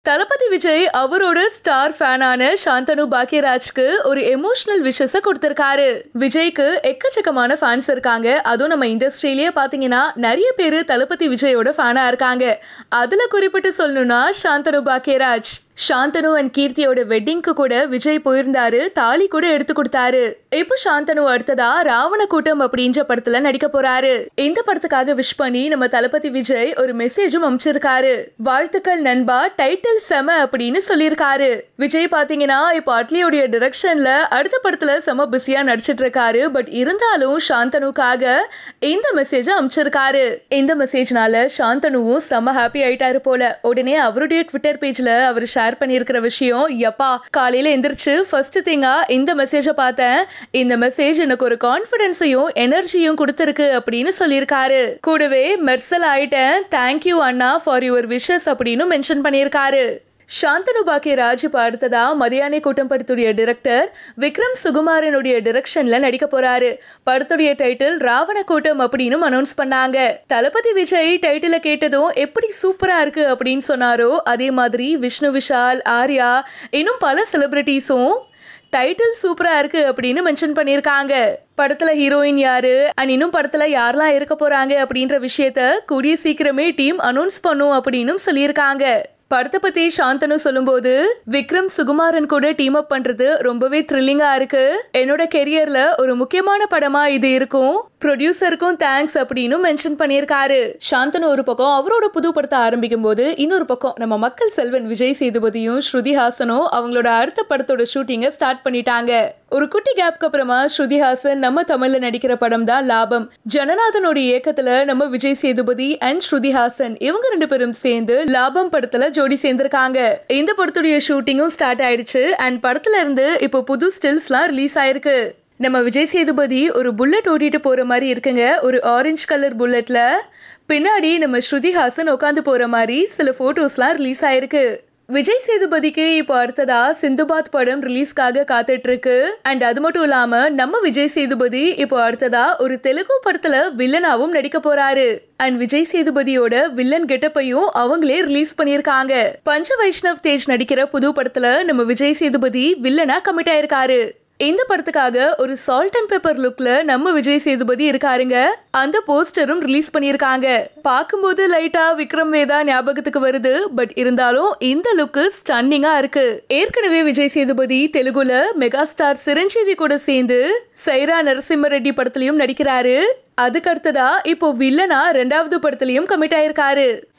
தளபதி விஜய் அவரோட ஸ்டார் ஃபேனான சாந்தனு பாக்யராஜ்க்கு ஒரு எமோஷனல் விஷஸ கொடுத்திருக்காரு விஜய்க்கு எக்கச்சக்கமான ஃபேன்ஸ் இருக்காங்க அதுவும் நம்ம இண்டஸ்ட்ரியிலேயே பாத்தீங்கன்னா நிறைய பேர் தளபதி விஜயோட ஃபேனா இருக்காங்க அதுல குறிப்பிட்டு சொல்லணும்னா சாந்தனு பாக்யராஜ் சாந்தனு அண்ட் கீர்த்தியோட வெட்டிங்க்கு கூட விஜய் போயிருந்தாரு தாலி கூட எடுத்து கொடுத்தாரு இப்போ சாந்தனு அடுத்ததா ராவண கூட்டம் அப்படின்ற படத்துல நடிக்க போறாரு இந்த படத்துக்காக விஷ் பண்ணி நம்ம தளபதி விஜய் ஒரு மெசேஜும் அமைச்சிருக்காரு வாழ்த்துக்கள் நண்பா டைட்டில் செம அப்படின்னு சொல்லியிருக்காரு விஜய் பாத்தீங்கன்னா இப்போ அட்லியோடைய டிரெக்ஷன்ல அடுத்த படத்துல செம பிஸியா நடிச்சிட்டு இருக்காரு பட் இருந்தாலும் சாந்தனுக்காக இந்த மெசேஜ் அமைச்சிருக்காரு இந்த மெசேஜ்னால சாந்தனுவும் செம ஹாப்பி ஆயிட்டாரு போல உடனே அவருடைய ட்விட்டர் பேஜ்ல அவர் ஷேர் பண்ணியிருக்கிற விஷயம் எப்பா காலையில எந்திரிச்சு ஃபர்ஸ்ட் திங்கா இந்த மெசேஜை பார்த்தேன் இந்த மெசேஜ் எனக்கு ஒரு கான்ஃபிடென்ஸையும் எனர்ஜியும் கொடுத்துருக்கு அப்படின்னு சொல்லியிருக்காரு கூடவே மெர்சல் ஆயிட்டேன் தேங்க்யூ அண்ணா ஃபார் யுவர் விஷஸ் அப்படின்னு மென்ஷன் பண்ணியிருக்காரு சாந்தனு பாக்கியராஜ் இப்போ அடுத்ததா மதியானே கூட்டம் படத்துடைய டிரெக்டர் விக்ரம் சுகுமாரனுடைய டிரெக்ஷன்ல நடிக்க போறாரு படத்துடைய டைட்டில் ராவண கூட்டம் அப்படின்னு அனௌன்ஸ் பண்ணாங்க தளபதி விஜய் டைட்டில கேட்டதும் எப்படி சூப்பரா இருக்கு அப்படின்னு சொன்னாரோ அதே மாதிரி விஷ்ணு விஷால் ஆர்யா இன்னும் பல செலிபிரிட்டிஸும் டைட்டில் சூப்பரா இருக்கு அப்படின்னு மென்ஷன் பண்ணியிருக்காங்க படத்துல ஹீரோயின் யாரு அண்ட் இன்னும் படத்துல யாரெல்லாம் இருக்க போறாங்க அப்படின்ற விஷயத்த கூடிய சீக்கிரமே டீம் அனௌன்ஸ் பண்ணும் அப்படின்னு சொல்லியிருக்காங்க படத்தை பத்தி சாந்தனு சொல்லும்போது விக்ரம் சுகுமாரன் கூட டீம் அப் பண்றது ரொம்பவே த்ரில்லிங்கா இருக்கு என்னோட கெரியர்ல ஒரு முக்கியமான படமா இது இருக்கும் ப்ரொடியூசருக்கும் தேங்க்ஸ் அப்படின்னு மென்ஷன் பண்ணியிருக்காரு சாந்தனு ஒரு பக்கம் அவரோட புது படத்தை ஆரம்பிக்கும் போது இன்னொரு பக்கம் நம்ம மக்கள் செல்வன் விஜய் சேதுபதியும் ஸ்ருதி ஹாசனும் அவங்களோட அடுத்த படத்தோட ஷூட்டிங்கை ஸ்டார்ட் பண்ணிட்டாங்க ஒரு குட்டி கேப்க்கு அப்புறமா ஸ்ருதி ஹாசன் நம்ம தமிழ்ல நடிக்கிற படம் தான் லாபம் ஜனநாதனோட இயக்கத்துல நம்ம விஜய் சேதுபதி அண்ட் ஸ்ருதி ஹாசன் இவங்க ரெண்டு பேரும் சேர்ந்து லாபம் படத்துல ஜோடி சேர்ந்திருக்காங்க இந்த படத்துடைய ஷூட்டிங்கும் ஸ்டார்ட் ஆயிடுச்சு அண்ட் படத்துல இருந்து இப்போ புது ஸ்டில்ஸ்லாம் ரிலீஸ் ஆயிருக்கு நம்ம விஜய் சேதுபதி ஒரு புல்லட் ஓட்டிட்டு போற மாதிரி இருக்குங்க ஒரு ஆரஞ்சு கலர் புல்லட்ல பின்னாடி நம்ம ஸ்ருதி ஹாசன் உட்காந்து போற மாதிரி சில போட்டோஸ்லாம் ரிலீஸ் ஆயிருக்கு விஜய் சேதுபதிக்கு இப்போ அடுத்ததா சிந்துபாத் படம் ரிலீஸ்க்காக காத்துட்டு இருக்கு அண்ட் அது மட்டும் இல்லாம நம்ம விஜய் சேதுபதி இப்போ அடுத்ததா ஒரு தெலுங்கு படத்துல வில்லனாவும் நடிக்க போறாரு அண்ட் விஜய் சேதுபதியோட வில்லன் கெட்டப்பையும் அவங்களே ரிலீஸ் பண்ணியிருக்காங்க பஞ்ச வைஷ்ணவ் தேஜ் நடிக்கிற புது படத்துல நம்ம விஜய் சேதுபதி வில்லனா கமிட் ஆயிருக்காரு இந்த படத்துக்காக ஒரு சால்ட் அண்ட் பெப்பர் லுக்ல நம்ம விஜய் சேதுபதி இருக்காருங்க அந்த போஸ்டரும் ரிலீஸ் பண்ணியிருக்காங்க பார்க்கும்போது லைட்டா விக்ரம் வேதா ஞாபகத்துக்கு வருது பட் இருந்தாலும் இந்த லுக்கு ஸ்டன்னிங்கா இருக்கு ஏற்கனவே விஜய் சேதுபதி தெலுங்குல மெகா ஸ்டார் சிரஞ்சீவி கூட சேர்ந்து சைரா நரசிம்ம ரெட்டி படத்துலயும் நடிக்கிறாரு அதுக்கு அடுத்ததா இப்போ வில்லனா ரெண்டாவது படத்துலயும் கமிட் ஆயிருக்காரு